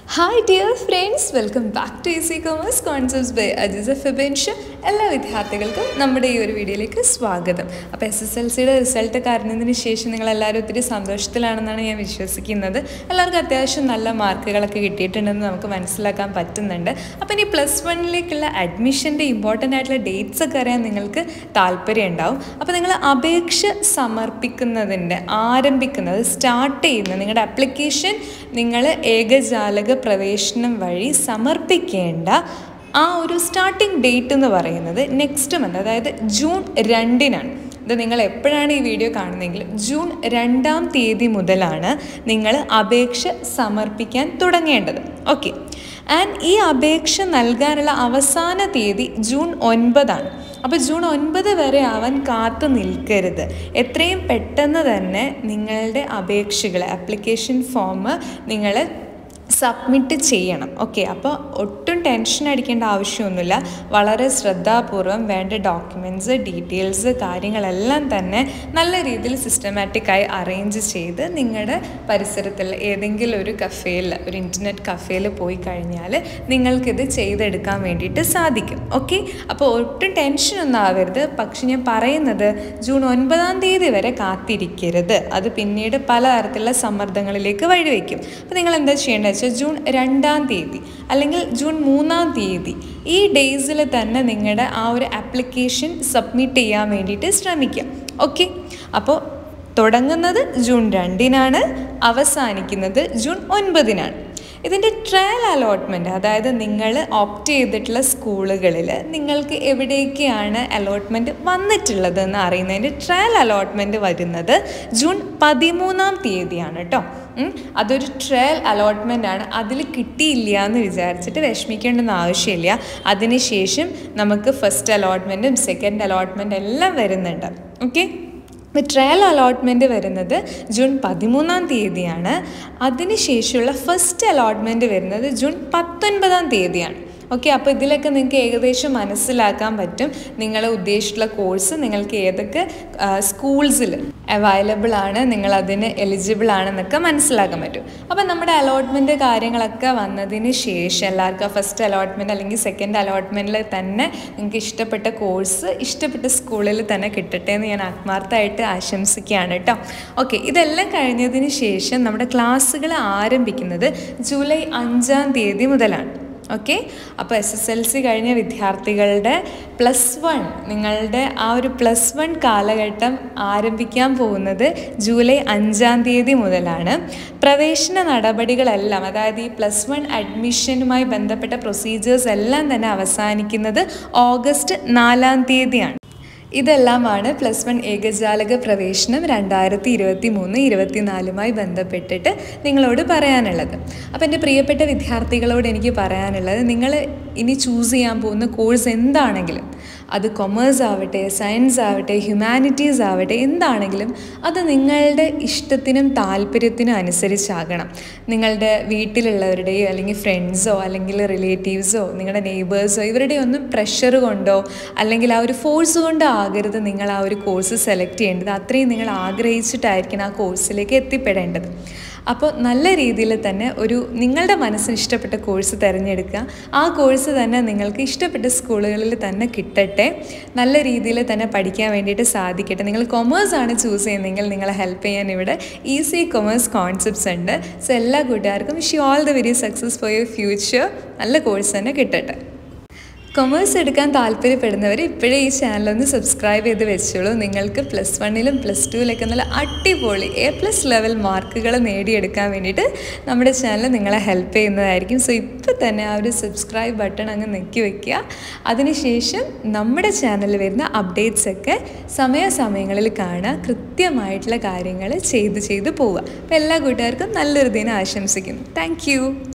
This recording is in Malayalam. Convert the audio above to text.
hi dear friends welcome back to easy commerce concepts by Ajisa ഫിബൻഷ എല്ലാ വിദ്യാർത്ഥികൾക്കും നമ്മുടെ ഈ ഒരു വീഡിയോയിലേക്ക് സ്വാഗതം അപ്പോൾ എസ് എസ് എൽ സിയുടെ റിസൾട്ടൊക്കെ അറിഞ്ഞതിന് ശേഷം നിങ്ങൾ എല്ലാവരും ഒത്തിരി സന്തോഷത്തിലാണെന്നാണ് ഞാൻ വിശ്വസിക്കുന്നത് എല്ലാവർക്കും അത്യാവശ്യം നല്ല മാർക്കുകളൊക്കെ കിട്ടിയിട്ടുണ്ടെന്ന് നമുക്ക് മനസ്സിലാക്കാൻ പറ്റുന്നുണ്ട് അപ്പോൾ ഇനി പ്ലസ് വണ്ണിലേക്കുള്ള അഡ്മിഷൻ്റെ ഇമ്പോർട്ടൻ്റ് ആയിട്ടുള്ള ഡേറ്റ്സ് ഒക്കെ അറിയാൻ നിങ്ങൾക്ക് താല്പര്യം ഉണ്ടാവും അപ്പോൾ നിങ്ങൾ അപേക്ഷ സമർപ്പിക്കുന്നതിൻ്റെ ആരംഭിക്കുന്നത് സ്റ്റാർട്ട് ചെയ്യുന്ന നിങ്ങളുടെ ആപ്ലിക്കേഷൻ നിങ്ങൾ ഏകജാലക പ്രവേശനം വഴി സമർപ്പിക്കേണ്ട ആ ഒരു സ്റ്റാർട്ടിംഗ് ഡേറ്റ് എന്ന് പറയുന്നത് നെക്സ്റ്റ് മന്ത് അതായത് ജൂൺ രണ്ടിനാണ് ഇത് നിങ്ങൾ എപ്പോഴാണ് ഈ വീഡിയോ കാണുന്നതെങ്കിൽ ജൂൺ രണ്ടാം തീയതി മുതലാണ് നിങ്ങൾ അപേക്ഷ സമർപ്പിക്കാൻ തുടങ്ങേണ്ടത് ഓക്കെ ആൻഡ് ഈ അപേക്ഷ നൽകാനുള്ള അവസാന തീയതി ജൂൺ ഒൻപതാണ് അപ്പോൾ ജൂൺ ഒൻപത് വരെ ആവാൻ കാത്തു നിൽക്കരുത് എത്രയും പെട്ടെന്ന് തന്നെ നിങ്ങളുടെ അപേക്ഷകൾ ആപ്ലിക്കേഷൻ ഫോം നിങ്ങൾ സബ്മിറ്റ് ചെയ്യണം ഓക്കെ അപ്പോൾ ഒട്ടും ടെൻഷൻ അടിക്കേണ്ട ആവശ്യമൊന്നുമില്ല വളരെ ശ്രദ്ധാപൂർവം വേണ്ട ഡോക്യുമെൻറ്റ്സ് ഡീറ്റെയിൽസ് കാര്യങ്ങളെല്ലാം തന്നെ നല്ല രീതിയിൽ സിസ്റ്റമാറ്റിക്കായി അറേഞ്ച് ചെയ്ത് നിങ്ങളുടെ പരിസരത്തിൽ ഏതെങ്കിലും ഒരു കഫേയിൽ ഒരു ഇൻ്റർനെറ്റ് കഫേയിൽ പോയി കഴിഞ്ഞാൽ നിങ്ങൾക്കിത് ചെയ്തെടുക്കാൻ വേണ്ടിയിട്ട് സാധിക്കും ഓക്കെ അപ്പോൾ ഒട്ടും ടെൻഷനൊന്നും ആവരുത് പക്ഷെ ഞാൻ പറയുന്നത് ജൂൺ ഒൻപതാം തീയതി വരെ കാത്തിരിക്കരുത് അത് പിന്നീട് പലതരത്തിലുള്ള സമ്മർദ്ദങ്ങളിലേക്ക് വഴിവെക്കും അപ്പോൾ നിങ്ങൾ എന്താ ചെയ്യേണ്ടത് വെച്ചാൽ ജൂൺ രണ്ടാം തീയതി അല്ലെങ്കിൽ ജൂൺ മൂന്നാം തീയതി ഈ ഡേയ്സിൽ തന്നെ നിങ്ങളുടെ ആ ഒരു ആപ്ലിക്കേഷൻ സബ്മിറ്റ് ചെയ്യാൻ വേണ്ടിയിട്ട് ശ്രമിക്കാം ഓക്കെ അപ്പോൾ തുടങ്ങുന്നത് ജൂൺ രണ്ടിനാണ് അവസാനിക്കുന്നത് ജൂൺ ഒൻപതിനാണ് ഇതിൻ്റെ ട്രയൽ അലോട്ട്മെൻറ്റ് അതായത് നിങ്ങൾ ഓപ്റ്റ് ചെയ്തിട്ടുള്ള സ്കൂളുകളിൽ നിങ്ങൾക്ക് എവിടേക്കാണ് അലോട്ട്മെൻറ്റ് വന്നിട്ടുള്ളത് എന്ന് അറിയുന്നതിൻ്റെ ട്രയൽ അലോട്ട്മെൻറ്റ് വരുന്നത് ജൂൺ പതിമൂന്നാം തീയതിയാണ് കേട്ടോ അതൊരു ട്രയൽ അലോട്ട്മെൻ്റ് ആണ് അതിൽ കിട്ടിയില്ല എന്ന് വിചാരിച്ചിട്ട് വിഷമിക്കേണ്ടെന്ന് ആവശ്യമില്ല അതിനുശേഷം നമുക്ക് ഫസ്റ്റ് അലോട്ട്മെൻറ്റും സെക്കൻഡ് അലോട്ട്മെൻറ്റ് എല്ലാം വരുന്നുണ്ട് ഓക്കെ ഇപ്പോൾ ട്രയൽ അലോട്ട്മെൻറ്റ് വരുന്നത് ജൂൺ പതിമൂന്നാം തീയതിയാണ് അതിനുശേഷമുള്ള ഫസ്റ്റ് അലോട്ട്മെൻറ്റ് വരുന്നത് ജൂൺ പത്തൊൻപതാം തീയതിയാണ് ഓക്കെ അപ്പോൾ ഇതിലൊക്കെ നിങ്ങൾക്ക് ഏകദേശം മനസ്സിലാക്കാൻ പറ്റും നിങ്ങൾ ഉദ്ദേശിച്ചിട്ടുള്ള കോഴ്സ് നിങ്ങൾക്ക് ഏതൊക്കെ സ്കൂൾസിൽ അവൈലബിൾ ആണ് നിങ്ങൾ അതിന് എലിജിബിൾ ആണെന്നൊക്കെ മനസ്സിലാക്കാൻ പറ്റും അപ്പോൾ നമ്മുടെ അലോട്ട്മെൻറ്റ് കാര്യങ്ങളൊക്കെ വന്നതിന് ശേഷം എല്ലാവർക്കും ഫസ്റ്റ് അലോട്ട്മെൻറ്റ് അല്ലെങ്കിൽ സെക്കൻഡ് അലോട്ട്മെൻറ്റിൽ തന്നെ നിങ്ങൾക്ക് ഇഷ്ടപ്പെട്ട കോഴ്സ് ഇഷ്ടപ്പെട്ട സ്കൂളിൽ തന്നെ കിട്ടട്ടെ എന്ന് ഞാൻ ആത്മാർത്ഥമായിട്ട് ആശംസിക്കുകയാണ് കേട്ടോ ഓക്കെ ഇതെല്ലാം കഴിഞ്ഞതിന് ശേഷം നമ്മുടെ ക്ലാസ്സുകൾ ആരംഭിക്കുന്നത് ജൂലൈ അഞ്ചാം തീയതി മുതലാണ് ഓക്കെ അപ്പോൾ എസ് എസ് എൽ സി കഴിഞ്ഞ വിദ്യാർത്ഥികളുടെ പ്ലസ് വൺ നിങ്ങളുടെ ആ ഒരു പ്ലസ് വൺ കാലഘട്ടം ആരംഭിക്കാൻ പോകുന്നത് ജൂലൈ അഞ്ചാം തീയതി മുതലാണ് പ്രവേശന നടപടികളെല്ലാം അതായത് ഈ പ്ലസ് വൺ അഡ്മിഷനുമായി ബന്ധപ്പെട്ട പ്രൊസീജിയേഴ്സ് എല്ലാം തന്നെ അവസാനിക്കുന്നത് ഓഗസ്റ്റ് നാലാം തീയതിയാണ് ഇതെല്ലാമാണ് പ്ലസ് വൺ ഏകജാലക പ്രവേശനം രണ്ടായിരത്തി ഇരുപത്തി മൂന്ന് ഇരുപത്തിനാലുമായി ബന്ധപ്പെട്ടിട്ട് നിങ്ങളോട് പറയാനുള്ളത് അപ്പോൾ എൻ്റെ പ്രിയപ്പെട്ട വിദ്യാർത്ഥികളോട് എനിക്ക് പറയാനുള്ളത് നിങ്ങൾ ഇനി ചൂസ് ചെയ്യാൻ പോകുന്ന കോഴ്സ് എന്താണെങ്കിലും അത് കൊമേഴ്സ് ആവട്ടെ സയൻസ് ആവട്ടെ ഹ്യൂമാനിറ്റീസ് ആവട്ടെ എന്താണെങ്കിലും അത് നിങ്ങളുടെ ഇഷ്ടത്തിനും താല്പര്യത്തിനും അനുസരിച്ചാകണം നിങ്ങളുടെ വീട്ടിലുള്ളവരുടെയോ അല്ലെങ്കിൽ ഫ്രണ്ട്സോ അല്ലെങ്കിൽ റിലേറ്റീവ്സോ നിങ്ങളുടെ നെയ്ബേഴ്സോ ഇവരുടെ ഒന്നും പ്രഷർ കൊണ്ടോ അല്ലെങ്കിൽ ആ ഒരു ഫോഴ്സ് കൊണ്ടോ ആകരുത് നിങ്ങൾ ആ ഒരു കോഴ്സ് സെലക്ട് ചെയ്യേണ്ടത് അത്രയും നിങ്ങൾ ആഗ്രഹിച്ചിട്ടായിരിക്കണം ആ കോഴ്സിലേക്ക് എത്തിപ്പെടേണ്ടത് അപ്പോൾ നല്ല രീതിയിൽ തന്നെ ഒരു നിങ്ങളുടെ മനസ്സിന് ഇഷ്ടപ്പെട്ട കോഴ്സ് തിരഞ്ഞെടുക്കുക ആ കോഴ്സ് തന്നെ നിങ്ങൾക്ക് ഇഷ്ടപ്പെട്ട സ്കൂളുകളിൽ തന്നെ കിട്ടട്ടെ നല്ല രീതിയിൽ തന്നെ പഠിക്കാൻ വേണ്ടിയിട്ട് സാധിക്കട്ടെ നിങ്ങൾ കൊമേഴ്സ് ആണ് ചൂസ് ചെയ്യുന്നതെങ്കിൽ നിങ്ങളെ ഹെൽപ്പ് ചെയ്യാൻ ഇവിടെ ഈസി കൊമേഴ്സ് കോൺസെപ്റ്റ്സ് ഉണ്ട് സോ എല്ലാ കൂട്ടുകാർക്കും wish you all the very success for your future നല്ല കോഴ്സ് തന്നെ കിട്ടട്ടെ കൊമേഴ്സ് എടുക്കാൻ താല്പര്യപ്പെടുന്നവർ ഇപ്പോഴേ ഈ ചാനലൊന്ന് സബ്സ്ക്രൈബ് ചെയ്ത് വെച്ചോളൂ നിങ്ങൾക്ക് പ്ലസ് വണ്ണിലും പ്ലസ് ടുവിലൊക്കെ നല്ല അടിപൊളി എ പ്ലസ് ലെവൽ മാർക്കുകൾ നേടിയെടുക്കാൻ വേണ്ടിയിട്ട് നമ്മുടെ ചാനൽ നിങ്ങളെ ഹെൽപ്പ് ചെയ്യുന്നതായിരിക്കും സോ ഇപ്പോൾ തന്നെ ആ ഒരു സബ്സ്ക്രൈബ് ബട്ടൺ അങ്ങ് നെക്കി വയ്ക്കുക അതിനുശേഷം നമ്മുടെ ചാനലിൽ വരുന്ന അപ്ഡേറ്റ്സ് ഒക്കെ സമയാസമയങ്ങളിൽ കാണുക കൃത്യമായിട്ടുള്ള കാര്യങ്ങൾ ചെയ്ത് ചെയ്ത് പോവുക അപ്പോൾ എല്ലാ കൂട്ടുകാർക്കും നല്ലൊരു ദിനം ആശംസിക്കുന്നു താങ്ക്